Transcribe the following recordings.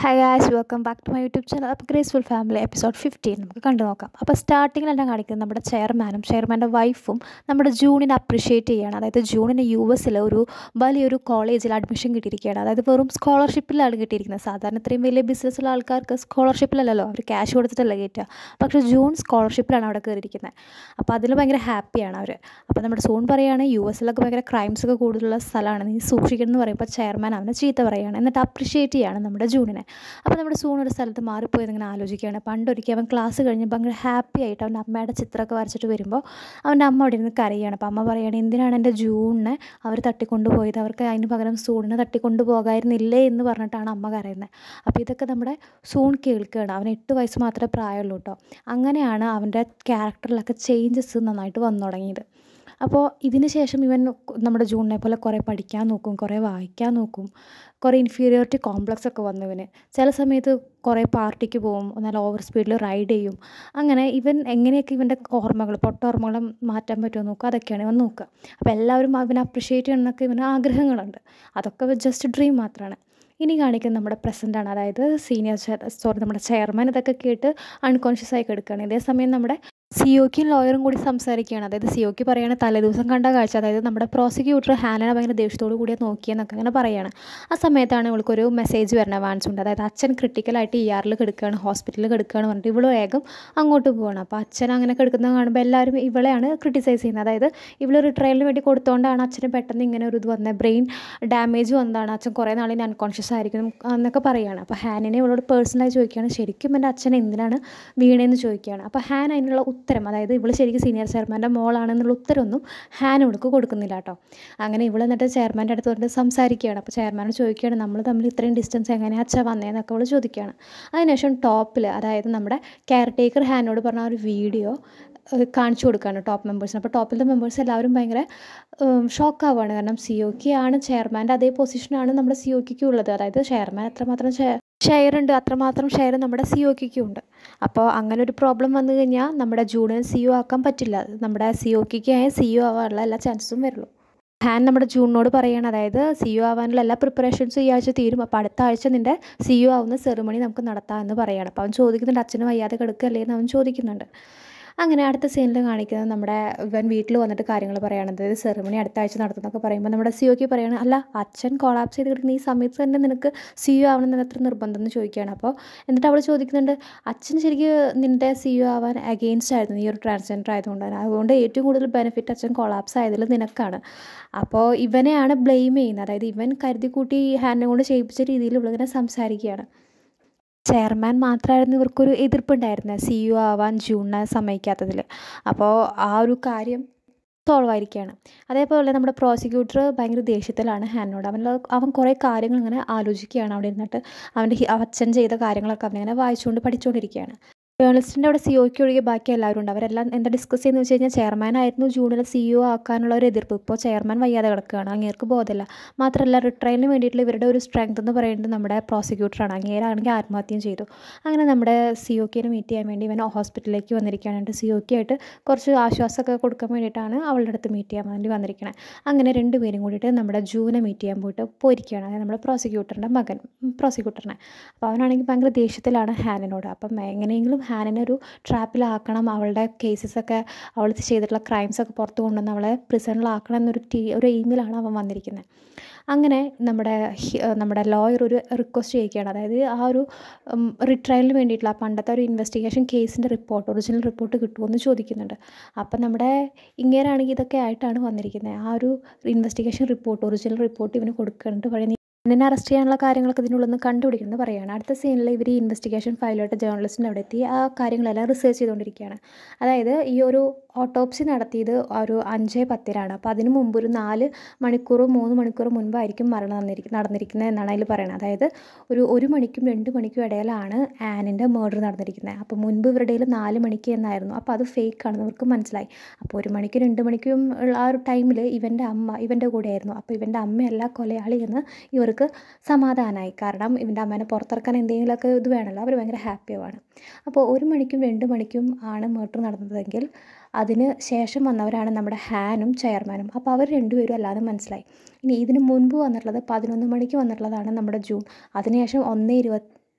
hi guys welcome back to my YouTube channel അപ്പോൾ graceful family episode fifteen നമുക്ക് കണ്ടു നോക്കാം അപ്പോൾ സ്റ്റാർട്ടിങ്ങിൽ തന്നെ കാണിക്കുന്നത് നമ്മുടെ ചെയർമാനും ചെയർമാൻ്റെ വൈഫും നമ്മുടെ ജൂണിനെ അപ്രിഷ്യേറ്റ് ചെയ്യുകയാണ് അതായത് ജൂണിന് യു എസിൽ ഒരു വലിയൊരു കോളേജിൽ അഡ്മിഷൻ കിട്ടിയിരിക്കുകയാണ് അതായത് വെറും സ്കോളർഷിപ്പിലാണ് കിട്ടിയിരിക്കുന്നത് സാധാരണ ഇത്രയും വലിയ ബിസിനസ്സുള്ള ആൾക്കാർക്ക് സ്കോളർഷിപ്പിലല്ലല്ലോ അവർ ക്യാഷ് കൊടുത്തിട്ടല്ല കയറ്റുക പക്ഷേ ജൂൺ സ്കോളർഷിപ്പിലാണ് അവിടെ കയറിയിരിക്കുന്നത് അപ്പോൾ അതിൽ ഭയങ്കര ഹാപ്പിയാണ് അവർ അപ്പോൾ നമ്മുടെ സൂൺ പറയുകയാണ് യു എസിലൊക്കെ ഭയങ്കര ക്രൈംസ് ഒക്കെ കൂടുതലുള്ള സ്ഥലമാണ് നീ സൂക്ഷിക്കണം എന്ന് പറയുമ്പോൾ ചെയർമാൻ അവനെ ചീത്ത പറയുകയാണ് എന്നിട്ട് അപ്രിഷ്യേറ്റ് ചെയ്യാണ് നമ്മുടെ ജൂണിനെ അപ്പോൾ നമ്മുടെ സൂൺ ഒരു സ്ഥലത്ത് മാറിപ്പോയത് ഇങ്ങനെ ആലോചിക്കുകയാണ് പണ്ടൊരിക്കൽ അവൻ ക്ലാസ് കഴിഞ്ഞപ്പോൾ ഭയങ്കര ഹാപ്പി ആയിട്ട് അവൻ്റെ അമ്മയുടെ ചിത്രമൊക്കെ വരച്ചിട്ട് വരുമ്പോൾ അവൻ്റെ അമ്മ അവിടെ ഇരുന്ന് കരയാണ് അപ്പോൾ അമ്മ പറയുകയാണ് എന്തിനാണ് എൻ്റെ ജൂണിനെ അവർ തട്ടിക്കൊണ്ടുപോയത് അവർക്ക് അതിന് പകരം സൂണിനെ തട്ടിക്കൊണ്ടു പോകായിരുന്നില്ലേ എന്ന് പറഞ്ഞിട്ടാണ് അമ്മ കരയുന്നത് അപ്പോൾ ഇതൊക്കെ നമ്മുടെ സൂൺ കേൾക്കുകയാണ് അവന് എട്ട് വയസ്സ് മാത്രമേ പ്രായമുള്ളൂ കേട്ടോ അങ്ങനെയാണ് അവൻ്റെ ക്യാരക്ടറിലൊക്കെ ചേഞ്ചസ് നന്നായിട്ട് വന്നു തുടങ്ങിയത് അപ്പോൾ ഇതിന് ശേഷം ഇവൻ നമ്മുടെ ജൂണിനെ പോലെ കുറേ പഠിക്കാൻ നോക്കും കുറേ വായിക്കാൻ നോക്കും കുറേ ഇൻഫീരിയോറിറ്റി കോംപ്ലക്സ് ഒക്കെ വന്നു ഇവന് ചില സമയത്ത് കുറേ പാർട്ടിക്ക് പോകും നല്ല ഓവർ സ്പീഡിൽ റൈഡ് ചെയ്യും അങ്ങനെ ഇവൻ എങ്ങനെയൊക്കെ ഇവൻ്റെ ഓർമ്മകൾ പൊട്ട ഓർമ്മകളെ മാറ്റാൻ പറ്റുമോ നോക്കുക അതൊക്കെയാണ് ഇവൻ നോക്കുക അപ്പോൾ എല്ലാവരും അവനെ അപ്രിഷ്യേറ്റ് ചെയ്യണമെന്നൊക്കെ ഇവന് ആഗ്രഹങ്ങളുണ്ട് അതൊക്കെ ജസ്റ്റ് ഡ്രീം മാത്രമാണ് ഇനി കാണിക്കുന്നത് നമ്മുടെ പ്രസൻ്റാണ് അതായത് സീനിയർ സോറി നമ്മുടെ ചെയർമാൻ ഇതൊക്കെ കേട്ട് അൺകോൺഷ്യസ് ആയി കിടക്കുകയാണ് ഇതേ സമയം നമ്മുടെ സിഒക്കും ലോയറും കൂടി സംസാരിക്കുകയാണ് അതായത് സിഒക്ക് പറയുകയാണ് തലേദിവസം കണ്ട കാഴ്ച അതായത് നമ്മുടെ പ്രോസിക്യൂട്ടർ ഹാനനെ ഭയങ്കര ദേഷ്യത്തോടു കൂടിയാണ് നോക്കിയെന്നൊക്കെ അങ്ങനെ പറയുകയാണ് ആ സമയത്താണ് ഇവൾക്കൊരു മെസ്സേജ് വരണ വാൻസ് ഉണ്ട് അതായത് അച്ഛൻ ക്രിട്ടിക്കലായിട്ട് ഇ ആറിൽ കിടക്കുകയാണ് ഹോസ്പിറ്റലിൽ കിടക്കുകയാണ് പറഞ്ഞിട്ട് ഇവൾ വേഗം അങ്ങോട്ട് പോവുകയാണ് അപ്പോൾ അച്ഛൻ അങ്ങനെ കിടക്കുന്നത് കാണുമ്പോൾ എല്ലാവരും ഇവളെയാണ് ക്രിട്ടിസൈസ് ചെയ്യുന്നത് അതായത് ഇവൾ റിട്രയലിന് വേണ്ടി കൊടുത്തുകൊണ്ടാണ് അച്ഛന് പെട്ടെന്ന് ഇങ്ങനെ ഒരു ഇത് വന്നത് ബ്രെയിൻ ഡാമേജ് വന്നതാണ് അച്ഛൻ കുറേ നാളിന് അൺകോൺഷ്യസ് ആയിരിക്കും എന്നൊക്കെ പറയുകയാണ് അപ്പോൾ ഹാനിനെ ഇവളോട് പേഴ്സണലായി ചോദിക്കുകയാണ് ശരിക്കും എൻ്റെ അച്ഛൻ എന്തിനാണ് വീണേന്ന് ചോദിക്കുകയാണ് അപ്പോൾ ഹാൻ അതിനുള്ള ഉത്തരം അതായത് ഇവൾ ശരിക്കും സീനിയർ ചെയർമാൻ്റെ മോളാണെന്നുള്ള ഉത്തരമൊന്നും ഹാൻ ഇവൾക്ക് കൊടുക്കുന്നില്ല കേട്ടോ അങ്ങനെ ഇവൾ എന്നിട്ട് ചെയർമാൻ്റെ അടുത്ത് കൊണ്ട് സംസാരിക്കുകയാണ് അപ്പോൾ ചെയർമാനോട് ചോദിക്കുകയാണ് നമ്മൾ തമ്മിൽ ഇത്രയും ഡിസ്റ്റൻസ് എങ്ങനെയാണ് അച്ഛ വന്നതെന്നൊക്കെ അവൾ ചോദിക്കുകയാണ് അതിനുശേഷം ടോപ്പിൽ അതായത് നമ്മുടെ കെയർ ടേക്കർ ഹാനോട് പറഞ്ഞ ഒരു വീഡിയോ കാണിച്ചു കൊടുക്കുകയാണ് ടോപ്പ് മെമ്പേഴ്സിന് അപ്പോൾ ടോപ്പിലത്തെ മെമ്പേഴ്സ് എല്ലാവരും ഭയങ്കര ഷോക്കാവുകയാണ് കാരണം സി ഒ കെ ആണ് ചെയർമാൻ്റെ അതേ പൊസിഷനാണ് നമ്മുടെ സി ഒ കെക്ക് ഉള്ളത് അതായത് ചെയർമാൻ എത്രമാത്രം ഷെയർ ഉണ്ട് അത്രമാത്രം ഷെയർ നമ്മുടെ സി ഒ കെക്കും ഉണ്ട് അപ്പോൾ അങ്ങനെ ഒരു പ്രോബ്ലം വന്നു കഴിഞ്ഞാൽ നമ്മുടെ ജൂണിന് സി ഒ ആക്കാൻ പറ്റില്ല നമ്മുടെ സി ഒ കെക്ക് ആയ സി ഒ ആവാനുള്ള എല്ലാ ചാൻസസും വരുള്ളൂ ഹാൻ നമ്മുടെ ജൂണിനോട് പറയുകയാണ് അതായത് സി ഒ ആവാനുള്ള എല്ലാ പ്രിപ്പറേഷൻസും ഈ ആഴ്ച തീരും അപ്പോൾ അടുത്ത ആഴ്ച നിൻ്റെ സി ഒ ആവുന്ന സെറിമണി നമുക്ക് നടത്താമെന്ന് പറയുകയാണ് അപ്പോൾ അവൻ ചോദിക്കുന്നുണ്ട് അച്ഛന് വയ്യാതെ കിടക്കുകയല്ലേ എന്ന് അവൻ ചോദിക്കുന്നുണ്ട് അങ്ങനെ അടുത്ത സീനിൽ കാണിക്കുന്നത് നമ്മുടെ ഇവൻ വീട്ടിൽ വന്നിട്ട് കാര്യങ്ങൾ പറയുകയാണ് അതായത് സെറിമണി അടുത്ത ആഴ്ച നടത്തുന്നൊക്കെ പറയുമ്പോൾ നമ്മുടെ സി ഒക്ക് പറയുകയാണ് അല്ല അച്ഛൻ കൊളാപ്സ് ചെയ്ത് കിടക്കുന്ന ഈ സമയത്ത് തന്നെ നിനക്ക് സി ഒ ആവണമെന്ന് എത്ര നിർബന്ധം എന്ന് ചോദിക്കുകയാണ് അപ്പോൾ എന്നിട്ട് അവൾ ചോദിക്കുന്നുണ്ട് അച്ഛൻ ശരിക്കും നിൻ്റെ സി ഒ ആവാൻ അഗെയിൻസ്റ്റ് ആയിരുന്നു ഈ ഒരു ട്രാൻസ്ജെൻഡർ ആയതുകൊണ്ട് അതുകൊണ്ട് ഏറ്റവും കൂടുതൽ ബെനിഫിറ്റ് അച്ഛൻ കൊളാപ്സ് ആയതിൽ നിനക്കാണ് അപ്പോൾ ഇവനെയാണ് ബ്ലെയിം ചെയ്യുന്നത് അതായത് ഇവൻ കരുതി കൂട്ടി ഹാൻഡിനെ കൊണ്ട് ചെയ്യിപ്പിച്ച രീതിയിൽ ഇവളിങ്ങനെ സംസാരിക്കുകയാണ് ചെയർമാൻ മാത്രമായിരുന്നു ഇവർക്കൊരു എതിർപ്പുണ്ടായിരുന്നത് സി യു ആവാൻ ജൂണിനെ സമ്മതിക്കാത്തതിൽ അപ്പോൾ ആ ഒരു കാര്യം സോൾവ് ആയിരിക്കുകയാണ് അതേപോലെ നമ്മുടെ പ്രോസിക്യൂട്ടർ ഭയങ്കര ദേഷ്യത്തിലാണ് ഹാനോട് അവൻ അവൻ കുറേ കാര്യങ്ങൾ ഇങ്ങനെ ആലോചിക്കുകയാണ് അവിടെ ഇരുന്നിട്ട് അവൻ്റെ അച്ഛൻ ചെയ്ത കാര്യങ്ങളൊക്കെ അവനിങ്ങനെ വായിച്ചുകൊണ്ട് പഠിച്ചുകൊണ്ടിരിക്കുകയാണ് ജേർണലിസ്റ്റിൻ്റെ അവിടെ സി ഒക്ക് ഒഴികെ ബാക്കി എല്ലാവരും ഉണ്ട് അവരെല്ലാം എന്താ ഡിസ്കസ് ചെയ്യുന്നത് വെച്ച് കഴിഞ്ഞാൽ ചെയർമാൻ ആയിരുന്നു ജൂണിൽ സി ഒ ആക്കാനുള്ള ഒരു എതിർപ്പ് ഇപ്പോൾ ചെയർമാൻ വയ്യാതെ കിടക്കുകയാണ് അങ്ങേർക്ക് ബോധമില്ല മാത്രമല്ല റിട്രയലിന് വേണ്ടിയിട്ടുള്ള ഇവരുടെ ഒരു സ്ട്രെങ്ത് എന്ന് പറയുന്നത് നമ്മുടെ പ്രോസിക്യൂട്ടറാണ് അങ്ങേരാണെങ്കിൽ ആത്മഹത്യം ചെയ്തു അങ്ങനെ നമ്മുടെ സി ഒ കെനെ മീറ്റ് ചെയ്യാൻ വേണ്ടി ഇവൻ ഹോസ്പിറ്റലിലേക്ക് വന്നിരിക്കുകയാണ് സി ഒ കെ ആയിട്ട് കുറച്ച് ആശ്വാസമൊക്കെ കൊടുക്കാൻ വേണ്ടിയിട്ടാണ് അവളുടെ അടുത്ത് മീറ്റ് ചെയ്യാൻ വേണ്ടി വന്നിരിക്കുന്നത് അങ്ങനെ രണ്ടുപേരും കൂടിയിട്ട് നമ്മുടെ ജൂനെ മീറ്റ് ചെയ്യാൻ പോയിട്ട് പോയിരിക്കുകയാണ് അതായത് നമ്മുടെ പ്രോസിക്യൂട്ടറിൻ്റെ മകൻ പ്രോസിക്യൂട്ടറിനെ അപ്പോൾ അവനാണെങ്കിൽ ഭയങ്കര ദേഷ്യത്തിലാണ് ഹാനിനോട് അപ്പം എങ്ങനെയെങ്കിലും ഹാനിനെ ഒരു ട്രാപ്പിലാക്കണം അവളുടെ കേസസൊക്കെ അവൾ ചെയ്തിട്ടുള്ള ക്രൈംസൊക്കെ പുറത്ത് കൊണ്ടുവന്ന് അവളെ പ്രിസണിലാക്കണം എന്നൊരു ടീ ഒരു എയിമിലാണ് അവൻ വന്നിരിക്കുന്നത് അങ്ങനെ നമ്മുടെ നമ്മുടെ ലോയർ ഒരു റിക്വസ്റ്റ് ചെയ്യുകയാണ് അതായത് ആ ഒരു റിട്രയലിന് വേണ്ടിയിട്ടുള്ള ആ പണ്ടത്തെ ഒരു ഇൻവെസ്റ്റിഗേഷൻ കേസിൻ്റെ റിപ്പോർട്ട് ഒറിജിനൽ റിപ്പോർട്ട് കിട്ടുമെന്ന് ചോദിക്കുന്നുണ്ട് അപ്പം നമ്മുടെ ഇങ്ങേരാണെങ്കിൽ ഇതൊക്കെ ആയിട്ടാണ് വന്നിരിക്കുന്നത് ആ ഒരു ഇൻവെസ്റ്റിഗേഷൻ റിപ്പോർട്ട് ഒറിജിനൽ റിപ്പോർട്ട് ഇവന് കൊടുക്കുന്നുണ്ട് പഴയ എന്നെ അറസ്റ്റ് ചെയ്യാനുള്ള കാര്യങ്ങളൊക്കെ ഇതിനുള്ളിൽ നിന്ന് കണ്ടുപിടിക്കുന്നത് പറയുകയാണ് അടുത്ത സീനിൽ ഇവർ ഈ ഇൻവെസ്റ്റിഗേഷൻ ഫയലായിട്ട് ജേർണലിസ്റ്റിൻ്റെ അവിടെ എത്തി ആ കാര്യങ്ങളെല്ലാം റിസർച്ച് ചെയ്തുകൊണ്ടിരിക്കുകയാണ് അതായത് ഈ ഒരു ഓട്ടോപ്സി നടത്തിയത് ഒരു അഞ്ച് പത്തിനാണ് അപ്പോൾ അതിന് മുമ്പ് ഒരു നാല് മണിക്കൂർ മൂന്ന് മണിക്കൂർ മുൻപായിരിക്കും മരണം നടന്നിരിക്കുന്നത് നടന്നിരിക്കുന്നത് എന്നാണ് അതിൽ പറയുന്നത് അതായത് ഒരു ഒരു മണിക്കും രണ്ട് മണിക്കും ഇടയിലാണ് ആനിൻ്റെ മേർഡർ നടന്നിരിക്കുന്നത് അപ്പോൾ മുൻപ് ഇവരുടെ നാല് മണിക്ക് എന്നായിരുന്നു അപ്പോൾ അത് ഫേക്ക് ആണെന്ന് അവർക്ക് മനസ്സിലായി അപ്പോൾ ഒരു മണിക്കും രണ്ട് മണിക്കും ഉള്ള ആ ഒരു ടൈമിൽ ഇവൻ്റെ അമ്മ ഇവൻ്റെ കൂടെയായിരുന്നു അപ്പോൾ ഇവൻ്റെ അമ്മയല്ല കൊലയാളി എന്ന് ഇവർ അവർക്ക് സമാധാനമായി കാരണം ഇവൻ്റെ അമ്മേനെ പുറത്തിറക്കാൻ എന്തെങ്കിലുമൊക്കെ ഇത് വേണമല്ലോ അവർ ഭയങ്കര ഹാപ്പിയുമാണ് അപ്പോൾ ഒരു മണിക്കും രണ്ട് മണിക്കും ആണ് മേട്ടർ നടന്നതെങ്കിൽ അതിന് ശേഷം വന്നവരാണ് നമ്മുടെ ഹാനും ചെയർമാനും അപ്പോൾ അവർ രണ്ടുപേരും അല്ലാതെ മനസ്സിലായി ഇനി ഇതിന് മുൻപ് വന്നിട്ടുള്ളത് പതിനൊന്ന് മണിക്ക് വന്നിട്ടുള്ളതാണ് നമ്മുടെ ജൂൺ അതിനുശേഷം ഒന്ന് ഇരുപത്തി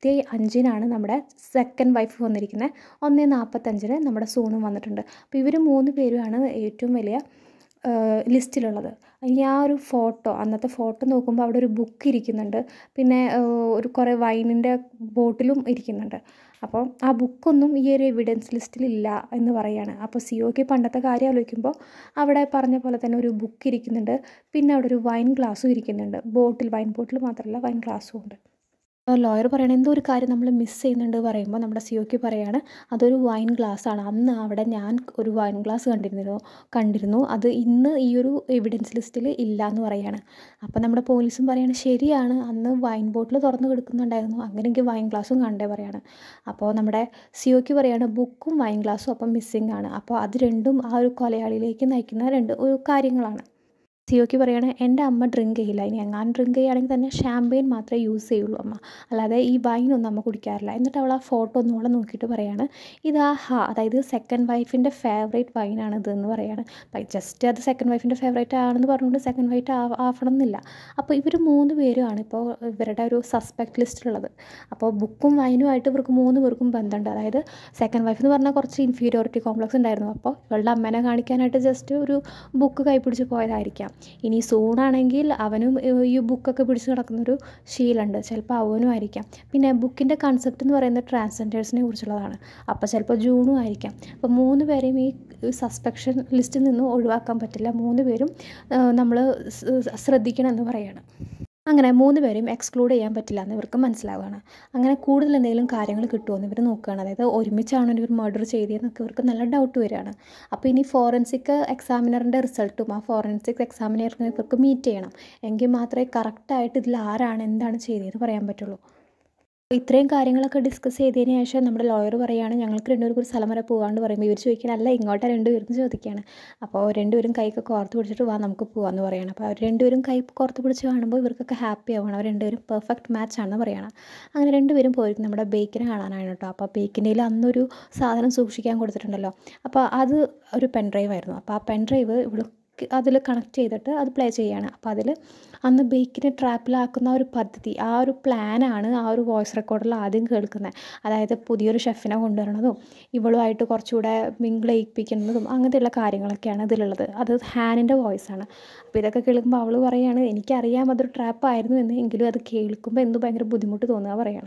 പത്ത് അഞ്ചിനാണ് നമ്മുടെ സെക്കൻഡ് വൈഫ് വന്നിരിക്കുന്നത് ഒന്ന് നാൽപ്പത്തഞ്ചിന് നമ്മുടെ സൂണും വന്നിട്ടുണ്ട് അപ്പോൾ ഇവർ മൂന്ന് പേരുമാണ് ഏറ്റവും വലിയ ലിസ്റ്റിലുള്ളത് ഇനി ആ ഒരു ഫോട്ടോ അന്നത്തെ ഫോട്ടോ നോക്കുമ്പോൾ അവിടെ ഒരു ബുക്ക് ഇരിക്കുന്നുണ്ട് പിന്നെ ഒരു കുറേ വൈനിൻ്റെ ബോട്ടിലും ഇരിക്കുന്നുണ്ട് അപ്പോൾ ആ ബുക്കൊന്നും ഈ ഒരു എവിഡൻസ് ലിസ്റ്റിലില്ല എന്ന് പറയുകയാണ് അപ്പോൾ സി ഒക്ക് പണ്ടത്തെ കാര്യം ആലോചിക്കുമ്പോൾ അവിടെ പറഞ്ഞ പോലെ തന്നെ ഒരു ബുക്ക് ഇരിക്കുന്നുണ്ട് പിന്നെ അവിടെ ഒരു വൈൻ ഗ്ലാസ്സും ഇരിക്കുന്നുണ്ട് ബോട്ടിൽ വൈൻ ബോട്ടിൽ മാത്രമല്ല വൈൻ ഗ്ലാസ്സും ഉണ്ട് ലോയർ പറയണ എന്തോ ഒരു കാര്യം നമ്മൾ മിസ് ചെയ്യുന്നുണ്ട് പറയുമ്പോൾ നമ്മുടെ സിഒക്ക് പറയാണ് അതൊരു വൈൻ ഗ്ലാസ് ആണ് അന്ന് അവിടെ ഞാൻ ഒരു വൈൻ ഗ്ലാസ് കണ്ടിരുന്നു കണ്ടിരുന്നു അത് ഇന്ന് ഈ ഒരു എവിഡൻസ് ലിസ്റ്റിൽ ഇല്ല എന്ന് പറയാണ് അപ്പോൾ നമ്മുടെ പോലീസും പറയാണ് ശരിയാണ് അന്ന് വൈൻ ബോട്ടിൽ തുറന്ന് കൊടുക്കുന്നുണ്ടായിരുന്നു അങ്ങനെയെങ്കിൽ വൈൻ ഗ്ലാസും കണ്ടേ പറയാണ് അപ്പോൾ നമ്മുടെ സിഒക്ക് പറയാണ് ബുക്കും വൈൻ ഗ്ലാസും അപ്പം മിസ്സിങ് ആണ് അപ്പോൾ അത് രണ്ടും ആ ഒരു കൊലയാളിയിലേക്ക് നയിക്കുന്ന രണ്ട് ഒരു കാര്യങ്ങളാണ് സിയോക്ക് പറയാണ് എൻ്റെ അമ്മ ഡ്രിങ്ക് ചെയ്യില്ല ഇനി എങ്ങാനും ഡ്രിങ്ക് ചെയ്യുകയാണെങ്കിൽ തന്നെ ഷാമ്പെയിൻ മാത്രമേ യൂസ് ചെയ്യുള്ളൂ അമ്മ അല്ലാതെ ഈ വൈനൊന്നും അമ്മ കുടിക്കാറില്ല എന്നിട്ട് അവൾ ആ ഫോട്ടോ ഒന്നുകൂടെ നോക്കിയിട്ട് പറയാണ് ഇത് ആ ഹാ അതായത് സെക്കൻഡ് വൈഫിൻ്റെ ഫേവറേറ്റ് വൈനാണ് ഇതെന്ന് പറയാണ് ജസ്റ്റ് അത് സെക്കൻഡ് വൈഫിൻ്റെ ഫേവറേറ്റ് ആണെന്ന് പറഞ്ഞുകൊണ്ട് സെക്കൻഡ് വൈറ്റ് ആവണം എന്നില്ല അപ്പോൾ ഇവർ മൂന്ന് പേരുമാണ് ഇപ്പോൾ ഇവരുടെ ഒരു സസ്പെക്ട് ലിസ്റ്റിലുള്ളത് അപ്പോൾ ബുക്കും വൈനുമായിട്ട് ഇവർക്ക് മൂന്ന് പേർക്കും ബന്ധമുണ്ട് അതായത് സെക്കൻഡ് വൈഫ് എന്ന് പറഞ്ഞാൽ കുറച്ച് ഇൻഫീരിയോറിറ്റി കോംപ്ലക്സ് ഉണ്ടായിരുന്നു അപ്പോൾ ഇവളുടെ അമ്മേനെ കാണിക്കാനായിട്ട് ജസ്റ്റ് ഒരു ബുക്ക് കൈപ്പിടിച്ച് പോയതായിരിക്കാം ഇനി സൂണാണെങ്കിൽ അവനും ഈ ബുക്കൊക്കെ പിടിച്ച് നടക്കുന്നൊരു ശീലമുണ്ട് ചിലപ്പോൾ അവനും ആയിരിക്കാം പിന്നെ ബുക്കിൻ്റെ കൺസെപ്റ്റ് എന്ന് പറയുന്നത് ട്രാൻസ്ജെൻഡേഴ്സിനെ കുറിച്ചുള്ളതാണ് അപ്പോൾ ചിലപ്പോൾ ജൂണും ആയിരിക്കാം അപ്പോൾ മൂന്ന് പേരെയും ഈ സസ്പെക്ഷൻ ലിസ്റ്റിൽ നിന്ന് ഒഴിവാക്കാൻ പറ്റില്ല മൂന്ന് പേരും നമ്മൾ ശ്രദ്ധിക്കണം എന്ന് പറയാണ് അങ്ങനെ മൂന്ന് പേരെയും എക്സ്ക്ലൂഡ് ചെയ്യാൻ പറ്റില്ല എന്ന് ഇവർക്ക് മനസ്സിലാവുകയാണ് അങ്ങനെ കൂടുതൽ എന്തെങ്കിലും കാര്യങ്ങൾ കിട്ടുമെന്ന് ഇവർ നോക്കുകയാണ് അതായത് ഒരുമിച്ചാണ് ഇവർ മർഡർ ചെയ്തതെന്നൊക്കെ ഇവർക്ക് നല്ല ഡൗട്ട് വരികയാണ് അപ്പോൾ ഇനി ഫോറൻസിക് എക്സാമിനറിൻ്റെ റിസൾട്ടും ആ ഫോറൻസിക് എക്സാമിനറിനെ ഇവർക്ക് മീറ്റ് ചെയ്യണം എങ്കിൽ മാത്രമേ കറക്റ്റായിട്ട് ഇതിൽ ആരാണ് എന്താണ് ചെയ്തതെന്ന് പറയാൻ പറ്റുള്ളൂ ഇത്രയും കാര്യങ്ങളൊക്കെ ഡിസ്കസ് ചെയ്തതിന് ശേഷം നമ്മുടെ ലോയർ പറയുകയാണ് ഞങ്ങൾക്ക് രണ്ടുപേർക്കും ഒരു സ്ഥലം വരെ പോകാണ്ട് പറയുമ്പോൾ ഇവർ ചോദിക്കാൻ അല്ല ഇങ്ങോട്ട് രണ്ടുപേർക്കും ചോദിക്കുകയാണ് അപ്പോൾ രണ്ടുപേരും കൈക്ക് കോർത്ത് പിടിച്ചിട്ട് വാ നമുക്ക് പോകാമെന്ന് പറയുകയാണ് അപ്പോൾ അവർ രണ്ടുപേരും കൈ കോർത്ത് പിടിച്ച് കാണുമ്പോൾ ഇവർക്കൊക്കെ ഹാപ്പി ആവുകയാണ് അവർ രണ്ടുപേരും പെർഫെക്റ്റ് മാച്ച് ആണെന്ന് പറയുകയാണ് അങ്ങനെ രണ്ടുപേരും പോയിരിക്കും നമ്മുടെ ബേക്കിനെ കാണാനാണ് കേട്ടോ അപ്പോൾ ബേക്കിൻ്റെ അന്നൊരു സാധനം സൂക്ഷിക്കാൻ കൊടുത്തിട്ടുണ്ടല്ലോ അപ്പോൾ അത് ഒരു പെൻ ഡ്രൈവ് ആയിരുന്നു അപ്പോൾ ആ പെൻ ഡ്രൈവ് ഇവിടെ അതിൽ കണക്ട് ചെയ്തിട്ട് അത് പ്ലേ ചെയ്യുകയാണ് അപ്പോൾ അതിൽ അന്ന് ബേക്കിനെ ട്രാപ്പിലാക്കുന്ന ഒരു പദ്ധതി ആ ഒരു പ്ലാനാണ് ആ ഒരു വോയിസ് റെക്കോർഡിൽ ആദ്യം കേൾക്കുന്നത് അതായത് പുതിയൊരു ഷെഫിനെ കൊണ്ടുവരണതും ഇവളുമായിട്ട് കുറച്ചുകൂടെ മിങ്കിൾ ചെയ്യിപ്പിക്കുന്നതും അങ്ങനത്തെയുള്ള കാര്യങ്ങളൊക്കെയാണ് ഇതിലുള്ളത് അത് ഹാനിൻ്റെ വോയിസാണ് അപ്പോൾ ഇതൊക്കെ കേൾക്കുമ്പോൾ അവൾ പറയുകയാണ് എനിക്കറിയാം അതൊരു ട്രാപ്പായിരുന്നു എന്ന് എങ്കിലും അത് കേൾക്കുമ്പോൾ എന്തോ ഭയങ്കര ബുദ്ധിമുട്ട് തോന്നുക പറയുകയാണ്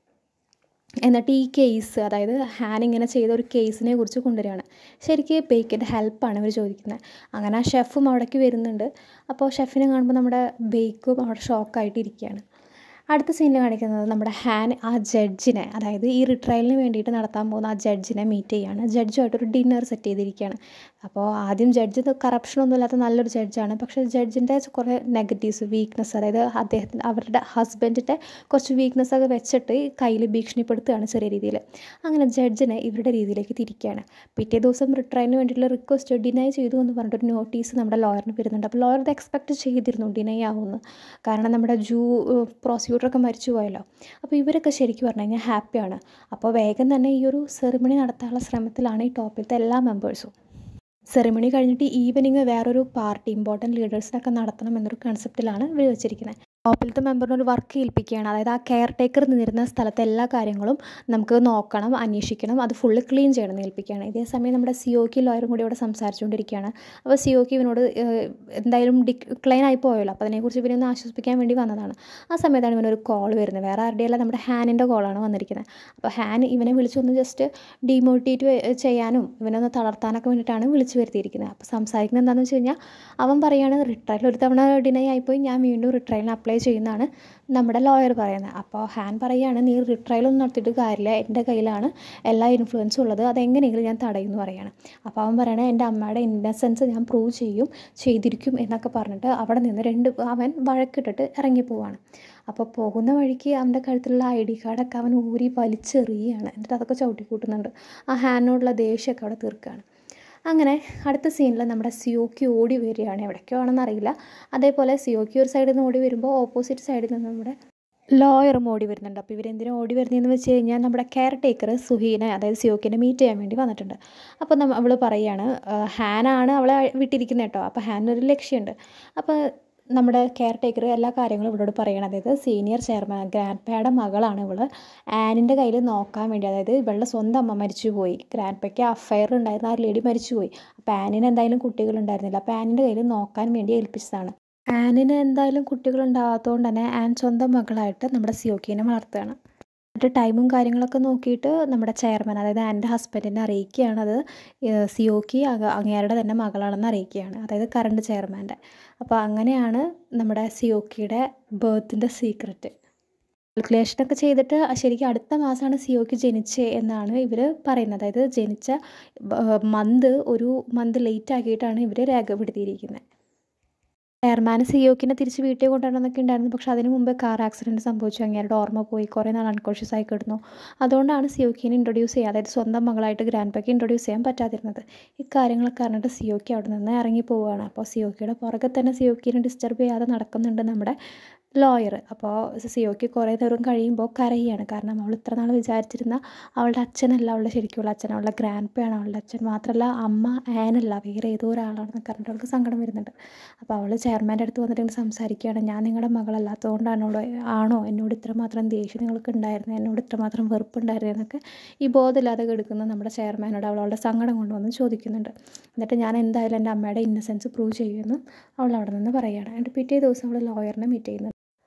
എന്നിട്ട് ഈ കേസ് അതായത് ഹാൻ ഇങ്ങനെ ചെയ്ത ഒരു കേസിനെ കുറിച്ച് കൊണ്ടുവരികയാണ് ശരിക്കും ബേക്കിൻ്റെ ഹെൽപ്പാണ് ഇവർ ചോദിക്കുന്നത് അങ്ങനെ ആ ഷെഫും അവിടേക്ക് വരുന്നുണ്ട് അപ്പോൾ ഷെഫിനെ കാണുമ്പോൾ നമ്മുടെ ബേക്കും അവിടെ ഷോക്കായിട്ട് ഇരിക്കുകയാണ് അടുത്ത സീനിൽ കാണിക്കുന്നത് നമ്മുടെ ഹാൻ ആ ജഡ്ജിനെ അതായത് ഈ റിട്രയലിന് വേണ്ടിയിട്ട് നടത്താൻ പോകുന്ന ആ ജഡ്ജിനെ മീറ്റ് ചെയ്യാണ് ജഡ്ജുമായിട്ടൊരു ഡിന്നർ സെറ്റ് ചെയ്തിരിക്കുകയാണ് അപ്പോൾ ആദ്യം ജഡ്ജ് കറപ്ഷനൊന്നും ഇല്ലാത്ത നല്ലൊരു ജഡ്ജാണ് പക്ഷേ ജഡ്ജിൻ്റെ കുറേ നെഗറ്റീവ്സ് വീക്ക്നെസ് അതായത് അദ്ദേഹത്തിന് അവരുടെ ഹസ്ബൻഡിൻ്റെ കുറച്ച് വീക്ക്നെസ് ഒക്കെ വെച്ചിട്ട് കയ്യിൽ ഭീഷണിപ്പെടുത്തുകയാണ് ചെറിയ രീതിയിൽ അങ്ങനെ ജഡ്ജിനെ ഇവരുടെ രീതിയിലേക്ക് തിരിക്കുകയാണ് പിറ്റേ ദിവസം റിട്രയലിന് വേണ്ടിയിട്ടുള്ള റിക്വസ്റ്റ് ഡിനൈ ചെയ്തു എന്ന് പറഞ്ഞിട്ടൊരു നോട്ടീസ് നമ്മുടെ ലോയറിന് വരുന്നുണ്ട് അപ്പോൾ ലോയർ ഇത് എക്സ്പെക്ട് ചെയ്തിരുന്നു ഡിനൈ ആവുമെന്ന് കാരണം നമ്മുടെ ജൂ പ്രോസിക്യൂട്ടറൊക്കെ മരിച്ചു പോയല്ലോ അപ്പോൾ ഇവരൊക്കെ ശരിക്കും പറഞ്ഞു കഴിഞ്ഞാൽ ഹാപ്പിയാണ് അപ്പോൾ വേഗം തന്നെ ഈ ഒരു സെറിമണി നടത്താനുള്ള ശ്രമത്തിലാണ് ഈ ടോപ്പിലത്തെ എല്ലാ മെമ്പേഴ്സും സെറിമണി കഴിഞ്ഞിട്ട് ഈവനിങ് വേറൊരു പാർട്ടി ഇമ്പോർട്ടൻറ്റ് ലീഡേഴ്സിനൊക്കെ നടത്തണം എന്നൊരു കൺസെപ്റ്റിലാണ് ഇവർ വെച്ചിരിക്കുന്നത് ടോപ്പിലത്തെ മെമ്പറിന് ഒരു വർക്ക് ഏൽപ്പിക്കുകയാണ് അതായത് ആ കെയർ ടേക്കർ നിന്നിരുന്ന സ്ഥലത്തെ എല്ലാ കാര്യങ്ങളും നമുക്ക് നോക്കണം അന്വേഷിക്കണം അത് ഫുള്ള് ക്ലീൻ ചെയ്യണം എന്ന് ഏൽപ്പിക്കുകയാണ് ഇതേ സമയം നമ്മുടെ സി ഒ കി ലോയറും കൂടി ഇവിടെ സംസാരിച്ചുകൊണ്ടിരിക്കുകയാണ് അപ്പോൾ സി ഒ കി ഇവനോട് എന്തായാലും ഡിക്ലൈൻ ആയി പോയല്ലോ അപ്പോൾ അതിനെക്കുറിച്ച് ഇവനെ ഒന്ന് ആശ്വസിപ്പിക്കാൻ വേണ്ടി വന്നതാണ് ആ സമയത്താണ് ഇവനൊരു കോൾ വരുന്നത് വേറെ ആരുടെയല്ല നമ്മുടെ ഹാനിൻ്റെ കോളാണ് വന്നിരിക്കുന്നത് അപ്പോൾ ഹാൻ ഇവനെ വിളിച്ചൊന്ന് ജസ്റ്റ് ഡിമോട്ടിവേറ്റ് ചെയ്യാനും ഇവനൊന്ന് തളർത്താനൊക്കെ വേണ്ടിയിട്ടാണ് വിളിച്ചു വരുത്തിയിരിക്കുന്നത് അപ്പോൾ സംസാരിക്കുന്നത് എന്താണെന്ന് വെച്ച് കഴിഞ്ഞാൽ അവൻ പറയുകയാണ് റിട്രയൽ ഒരു തവണ ഡിനൈ ആയിപ്പോയി ഞാൻ വീണ്ടും റിട്രയലിന് അപ്ലൈ ചെയ്യുന്നതാണ് നമ്മുടെ ലോയർ പറയുന്നത് അപ്പോൾ ഹാൻ പറയുകയാണ് നീ റിട്രയലൊന്നും നടത്തിയിട്ട് കാര്യമില്ല എൻ്റെ കയ്യിലാണ് എല്ലാ ഇൻഫ്ലുവൻസും ഉള്ളത് അതെങ്ങനെയെങ്കിലും ഞാൻ തടയുമെന്ന് പറയുകയാണ് അപ്പോൾ അവൻ പറയണേ എൻ്റെ അമ്മയുടെ ഇന്നസെൻസ് ഞാൻ പ്രൂവ് ചെയ്യും ചെയ്തിരിക്കും എന്നൊക്കെ പറഞ്ഞിട്ട് അവിടെ നിന്ന് രണ്ട് അവൻ വഴക്കിട്ടിട്ട് ഇറങ്ങിപ്പോവാണ് അപ്പോൾ പോകുന്ന വഴിക്ക് അവൻ്റെ കഴുത്തിലുള്ള ഐ ഡി കാർഡൊക്കെ അവൻ ഊരി വലിച്ചെറിയുകയാണ് എന്നിട്ട് അതൊക്കെ ചവിട്ടിക്കൂട്ടുന്നുണ്ട് ആ ഹാനോടുള്ള ദേഷ്യമൊക്കെ അവിടെ തീർക്കുകയാണ് അങ്ങനെ അടുത്ത സീനിൽ നമ്മുടെ സിയോക്കി ഓടി വരികയാണ് എവിടേക്കോ ആണെന്ന് അറിയില്ല അതേപോലെ സിയോക്കി ഒരു സൈഡിൽ നിന്ന് ഓടി വരുമ്പോൾ ഓപ്പോസിറ്റ് സൈഡിൽ നിന്ന് നമ്മുടെ ലോയറും ഓടി വരുന്നുണ്ട് അപ്പോൾ ഇവരെന്തിനാണ് ഓടി വരുന്നതെന്ന് വെച്ച് കഴിഞ്ഞാൽ നമ്മുടെ കെയർ ടേക്കർ സുഹീനെ അതായത് സിയോക്കിനെ മീറ്റ് ചെയ്യാൻ വേണ്ടി വന്നിട്ടുണ്ട് അപ്പോൾ നമ്മ അവൾ പറയുകയാണ് ഹാനാണ് അവളെ വിട്ടിരിക്കുന്നത് കേട്ടോ അപ്പോൾ ഹാനൊരു ലക്ഷ്യമുണ്ട് അപ്പോൾ നമ്മുടെ കെയർ ടേക്കർ എല്ലാ കാര്യങ്ങളും ഇവളോട് പറയണം അതായത് സീനിയർ ചെയർമാൻ ഗ്രാൻഡ് പേയുടെ മകളാണ് ഇവള് ആനിൻ്റെ കയ്യിൽ നോക്കാൻ വേണ്ടി അതായത് ഇവളുടെ സ്വന്തം അമ്മ മരിച്ചുപോയി ഗ്രാൻഡ് പേയ്ക്ക് അഫയർ ഉണ്ടായിരുന്ന ആ ലേഡി മരിച്ചുപോയി അപ്പോൾ ആനിന് എന്തായാലും കുട്ടികളുണ്ടായിരുന്നില്ല അപ്പോൾ ആനിൻ്റെ കയ്യിൽ നോക്കാൻ വേണ്ടി ഏൽപ്പിച്ചതാണ് ആനിന് എന്തായാലും കുട്ടികളുണ്ടാകാത്തതുകൊണ്ട് തന്നെ ആൻ സ്വന്തം മകളായിട്ട് നമ്മുടെ സിയോക്കീനെ വളർത്തുകയാണ് എന്നിട്ട് ടൈമും കാര്യങ്ങളൊക്കെ നോക്കിയിട്ട് നമ്മുടെ ചെയർമാൻ അതായത് എൻ്റെ ഹസ്ബൻഡിനെ അറിയിക്കുകയാണ് അത് സിയോക്കി അങ്ങേരുടെ തന്നെ മകളാണെന്ന് അറിയിക്കുകയാണ് അതായത് കറണ്ട് ചെയർമാൻ്റെ അപ്പോൾ അങ്ങനെയാണ് നമ്മുടെ സിയോക്കിയുടെ ബേർത്തിൻ്റെ സീക്രറ്റ് കാൽക്കുലേഷനൊക്കെ ചെയ്തിട്ട് ശരിക്കും അടുത്ത മാസമാണ് സിയോക്ക് ജനിച്ചത് എന്നാണ് ഇവർ പറയുന്നത് അതായത് ജനിച്ച മന്ത് ഒരു മന്ത് ലേറ്റ് ആക്കിയിട്ടാണ് ഇവർ രേഖപ്പെടുത്തിയിരിക്കുന്നത് ചെയർമാൻ സിയോക്കിനെ തിരിച്ച് വീട്ടിൽ കൊണ്ടുവരണമെന്നൊക്കെ ഉണ്ടായിരുന്നു പക്ഷെ അതിന് മുമ്പ് കാർ ആക്സിഡൻറ്റ് സംഭവിച്ചു അങ്ങേരുടെ ഓർമ്മ പോയി കുറേ നാൾ അൺകോൺഷ്യസ് ആയി കിടന്നു അതുകൊണ്ടാണ് സിയോക്കിനെ ഇൻട്രൊഡ്യൂസ് ചെയ്യുക അതായത് സ്വന്തം മകളായിട്ട് ഗ്രാൻഡ് പേക്ക് ഇൻട്രൊഡ്യൂസ് ചെയ്യാൻ പറ്റാതിരുന്നത് ഇക്കാര്യങ്ങളൊക്കെ അറിഞ്ഞിട്ട് സിയോക്കി അവിടെ നിന്ന് ഇറങ്ങി പോവുകയാണ് അപ്പോൾ സിയോക്കിയുടെ പുറകെ തന്നെ സിയോക്കിനെ ഡിസ്റ്റർബ് ചെയ്യാതെ നടക്കുന്നുണ്ട് നമ്മുടെ ലോയർ അപ്പോൾ സിയോക്ക് കുറേ നേരം കഴിയുമ്പോൾ കരയുകയാണ് കാരണം അവൾ ഇത്ര നാൾ വിചാരിച്ചിരുന്ന അവളുടെ അച്ഛനല്ല അവളുടെ ശരിക്കുള്ള അച്ഛൻ അവളുടെ ഗ്രാൻഡ് പേ ആണ് അവളുടെ അച്ഛൻ മാത്രമല്ല അമ്മ ആനല്ല വേറെ ഏതോ ഒരാളാണെന്ന് പറഞ്ഞിട്ട് അവൾക്ക് സങ്കടം വരുന്നുണ്ട് അപ്പോൾ അവൾ ചെയർമാൻ്റെ അടുത്ത് വന്നിട്ട് ഇങ്ങനെ സംസാരിക്കുകയാണ് ഞാൻ നിങ്ങളുടെ മകളല്ലാത്തതുകൊണ്ടാണോ ആണോ എന്നോട് ഇത്രമാത്രം ദേഷ്യം നിങ്ങൾക്ക് ഉണ്ടായിരുന്നത് എന്നോട് ഇത്രമാത്രം വെറുപ്പുണ്ടായിരുന്നു എന്നൊക്കെ ഈ ബോധമില്ലാതെ കിടക്കുന്ന നമ്മുടെ ചെയർമാനോട് അവൾ അവളുടെ സങ്കടം കൊണ്ടുവന്ന് ചോദിക്കുന്നുണ്ട് എന്നിട്ട് ഞാൻ എന്തായാലും എൻ്റെ അമ്മയുടെ ഇന്നസെൻസ് പ്രൂവ് ചെയ്യുമെന്നും അവൾ അവിടെ നിന്ന് പറയുകയാണ് എന്നിട്ട് പിറ്റേ ദിവസം അവൾ ലോയറിനെ മീറ്റ് ചെയ്യുന്നു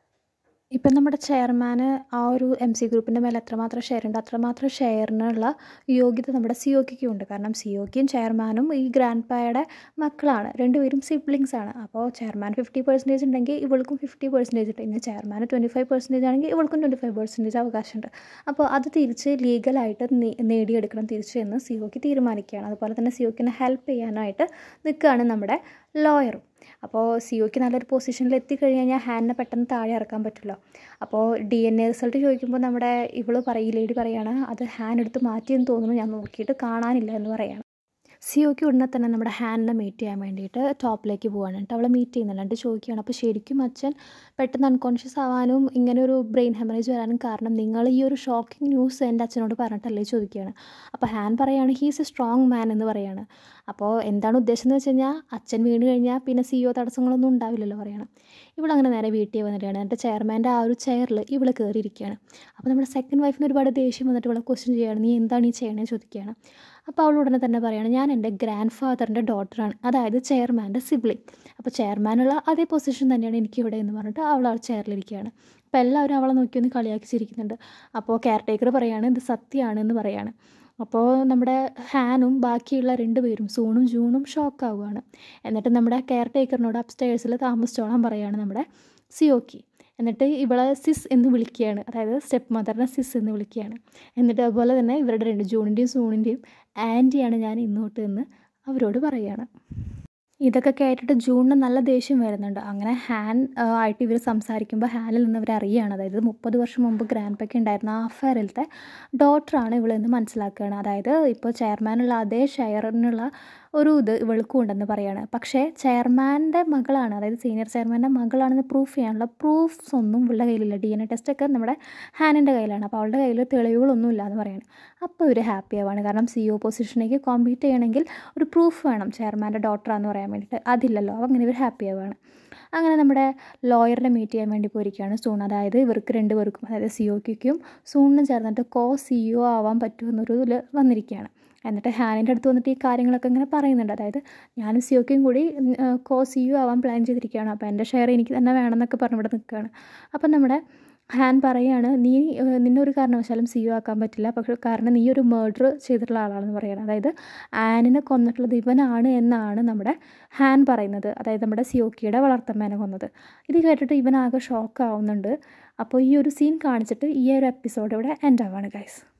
ഇപ്പം നമ്മുടെ ചെയർമാന് ആ ഒരു എം സി ഗ്രൂപ്പിൻ്റെ മേലെ എത്രമാത്രം ഷെയർ ഉണ്ട് അത്രമാത്രം ഷെയറിനുള്ള യോഗ്യത നമ്മുടെ സിയോക്കിക്കും ഉണ്ട് കാരണം സിയോക്കിയും ചെയർമാനും ഈ ഗ്രാൻഡ് പായുടെ മക്കളാണ് രണ്ടുപേരും സിബ്ലിങ്സ് ആണ് അപ്പോൾ ചെയർമാൻ ഫിഫ്റ്റി പെർസെൻറ്റേജ് ഉണ്ടെങ്കിൽ ഇവൾക്കും ഫിഫ്റ്റി പെർസെൻറ്റേജ് ഉണ്ട് ഇനി ചെയർമാൻ ട്വൻറ്റി ഫൈവ് പെർസെൻറ്റേജ് ആണെങ്കിൽ ഇവൾക്കും ട്വൻറ്റി ഫൈവ് പെർസെൻറ്റേജ് അവകാശമുണ്ട് അപ്പോൾ അത് തിരിച്ച് ലീഗലായിട്ട് നേടിയെടുക്കണം തിരിച്ച് എന്ന് സിയോക്ക് തീരുമാനിക്കുകയാണ് അതുപോലെ തന്നെ സിയോക്കിനെ ഹെൽപ്പ് ചെയ്യാനായിട്ട് നിൽക്കുകയാണ് നമ്മുടെ ലോയറും അപ്പോൾ സിഒക്ക് നല്ലൊരു പൊസിഷനിൽ എത്തിക്കഴിഞ്ഞ് ഹാനിനെ പെട്ടെന്ന് താഴെ ഇറക്കാൻ പറ്റുമല്ലോ അപ്പോൾ ഡി എൻ എ റിസൾട്ട് ചോദിക്കുമ്പോൾ നമ്മുടെ ഇവള് പറയും ഈ ലേഡി പറയാണ് അത് ഹാൻ എടുത്ത് മാറ്റിയെന്ന് തോന്നുന്നു ഞാൻ നോക്കിയിട്ട് കാണാനില്ല എന്ന് പറയാണ് സിഒക്ക് ഉടനെ തന്നെ നമ്മുടെ ഹാനിനെ മീറ്റ് ചെയ്യാൻ വേണ്ടിയിട്ട് ടോപ്പിലേക്ക് പോവാണ് എന്നിട്ട് അവളെ മീറ്റ് ചെയ്യുന്നുണ്ട് എന്നിട്ട് ചോദിക്കുകയാണ് അപ്പോൾ ശരിക്കും അച്ഛൻ പെട്ടെന്ന് അൺകോൺഷ്യസ് ആവാനും ഇങ്ങനെ ഒരു ബ്രെയിൻ ഹെമറേജ് വരാനും കാരണം നിങ്ങൾ ഈ ഒരു ഷോക്കിംഗ് ന്യൂസ് എൻ്റെ അച്ഛനോട് പറഞ്ഞിട്ടല്ലേ ചോദിക്കുകയാണ് അപ്പോൾ ഹാൻ പറയാണ് ഹീസ് എ സ്ട്രോങ് മാൻ എന്ന് പറയാണ് അപ്പോൾ എന്താണ് ഉദ്ദേശം എന്ന് വെച്ച് കഴിഞ്ഞാൽ അച്ഛൻ വീണ് കഴിഞ്ഞാൽ പിന്നെ സിഒ തടസ്സങ്ങളൊന്നും ഉണ്ടാവില്ലല്ലോ പറയണം ഇവളങ്ങനെ നേരെ വീട്ടിൽ വന്നിട്ടാണ് എന്നിട്ട് ചെയർമാൻ്റെ ആ ഒരു ചെയറിൽ ഇവൾ കയറിയിരിക്കുകയാണ് അപ്പോൾ നമ്മുടെ സെക്കൻഡ് വൈഫിന് ഒരുപാട് ദേഷ്യം വന്നിട്ട് ഇവളെ ക്വസ്റ്റ്യൻ ചെയ്യുകയാണ് നീ എന്താണ് ഈ ചെയ്യണമെന്ന് ചോദിക്കുകയാണ് അപ്പോൾ അവൾ ഉടനെ തന്നെ പറയുകയാണ് ഞാൻ എൻ്റെ ഗ്രാൻഡ് ഫാദറിൻ്റെ ഡോട്ടറാണ് അതായത് ചെയർമാൻ്റെ സിബ്ലിങ് അപ്പോൾ ചെയർമാനുള്ള അതേ പൊസിഷൻ തന്നെയാണ് എനിക്കിവിടെ എന്ന് പറഞ്ഞിട്ട് അവൾ ആ ചെയറിലിരിക്കുകയാണ് അപ്പോൾ എല്ലാവരും അവളെ നോക്കി ഒന്ന് കളിയാക്കി ചിരിക്കുന്നുണ്ട് അപ്പോൾ കെയർ ടേക്കർ പറയാണ് ഇത് സത്യമാണ് എന്ന് പറയാണ് അപ്പോൾ നമ്മുടെ ഹാനും ബാക്കിയുള്ള രണ്ട് പേരും സൂണും ജൂണും ഷോക്കാവുകയാണ് എന്നിട്ട് നമ്മുടെ കെയർ ടേക്കറിനോട് അപ്സ്റ്റേഴ്സിൽ താമസിച്ചോളാൻ പറയുകയാണ് നമ്മുടെ സിയോക്കി എന്നിട്ട് ഇവളെ സിസ് എന്ന് വിളിക്കുകയാണ് അതായത് സ്റ്റെപ്പ് മദറിനെ സിസ് എന്ന് വിളിക്കുകയാണ് എന്നിട്ട് അതുപോലെ തന്നെ ഇവരുടെ രണ്ട് ജൂണിൻ്റെയും സൂണിൻ്റെയും ആൻറ്റിയാണ് ഞാൻ ഇന്നോട്ട് എന്ന് അവരോട് പറയുകയാണ് ഇതൊക്കെ കേട്ടിട്ട് ജൂണിന് നല്ല ദേഷ്യം വരുന്നുണ്ട് അങ്ങനെ ഹാൻ ആയിട്ട് ഇവർ സംസാരിക്കുമ്പോൾ ഹാനിൽ നിന്ന് ഇവർ അറിയുകയാണ് അതായത് മുപ്പത് വർഷം മുമ്പ് ഗ്രാൻഡ് പെക്ക് ഉണ്ടായിരുന്ന ആ അഫയറിലത്തെ ഡോട്ടറാണ് ഇവളെന്ന് മനസ്സിലാക്കുകയാണ് അതായത് ഇപ്പോൾ ചെയർമാനുള്ള അതേ ഷെയറിനുള്ള ഒരു ഇത് ഇവൾക്കും ഉണ്ടെന്ന് പറയാണ് പക്ഷേ ചെയർമാൻ്റെ മകളാണ് അതായത് സീനിയർ ചെയർമാൻ്റെ മകളാണെന്ന് പ്രൂഫ് ചെയ്യാനുള്ള പ്രൂഫ്സ് ഒന്നും ഇവളുടെ കയ്യിലില്ല ഡി എൻ എ ടെസ്റ്റൊക്കെ നമ്മുടെ ഹാനിൻ്റെ കയ്യിലാണ് അപ്പോൾ അവളുടെ കയ്യിൽ തെളിവുകളൊന്നും ഇല്ല എന്ന് പറയാണ് അപ്പോൾ ഇവർ ഹാപ്പി ആവാണ് കാരണം സി ഒ പൊസിഷനിലേക്ക് കോമ്പീറ്റ് ചെയ്യണമെങ്കിൽ ഒരു പ്രൂഫ് വേണം ചെയർമാൻ്റെ ഡോക്ടറാന്ന് പറയാൻ വേണ്ടിയിട്ട് അതില്ലല്ലോ അപ്പോൾ അങ്ങനെ ഇവർ ഹാപ്പി ആവുകയാണ് അങ്ങനെ നമ്മുടെ ലോയറിനെ മീറ്റ് ചെയ്യാൻ വേണ്ടി പോയിരിക്കുകയാണ് സൂൺ അതായത് ഇവർക്ക് രണ്ടുപേർക്കും അതായത് സി ഒക്കും സൂണിനും ചേർന്നിട്ട് കോ സി ഒ ആവാൻ പറ്റുമെന്നൊരു ഇതിൽ വന്നിരിക്കുകയാണ് എന്നിട്ട് ഹാനിൻ്റെ അടുത്ത് വന്നിട്ട് ഈ കാര്യങ്ങളൊക്കെ ഇങ്ങനെ പറയുന്നുണ്ട് അതായത് ഞാനും സിയോക്കും കൂടി കോ സി യു ആവാൻ പ്ലാൻ ചെയ്തിരിക്കുകയാണ് അപ്പോൾ എൻ്റെ ഷെയർ എനിക്ക് തന്നെ വേണമെന്നൊക്കെ പറഞ്ഞ് ഇവിടെ നിൽക്കുകയാണ് അപ്പം നമ്മുടെ ഹാൻ പറയാണ് നീ നിന്നെ ഒരു കാരണവശാലും സി യു ആക്കാൻ പറ്റില്ല പക്ഷേ കാരണം നീ ഒരു മേർഡർ ചെയ്തിട്ടുള്ള ആളാണെന്ന് പറയണം അതായത് ആനിനെ കൊന്നിട്ടുള്ളത് ഇവനാണ് എന്നാണ് നമ്മുടെ ഹാൻ പറയുന്നത് അതായത് നമ്മുടെ സിയോക്കിയുടെ വളർത്തമ്മേനെ കൊന്നത് ഇത് കേട്ടിട്ട് ഇവനാകെ ഷോക്ക് ആവുന്നുണ്ട് അപ്പോൾ ഈ ഒരു സീൻ കാണിച്ചിട്ട് ഈ ഒരു എപ്പിസോഡ് ഇവിടെ എൻഡ് ആവാണ് ഗൈസ്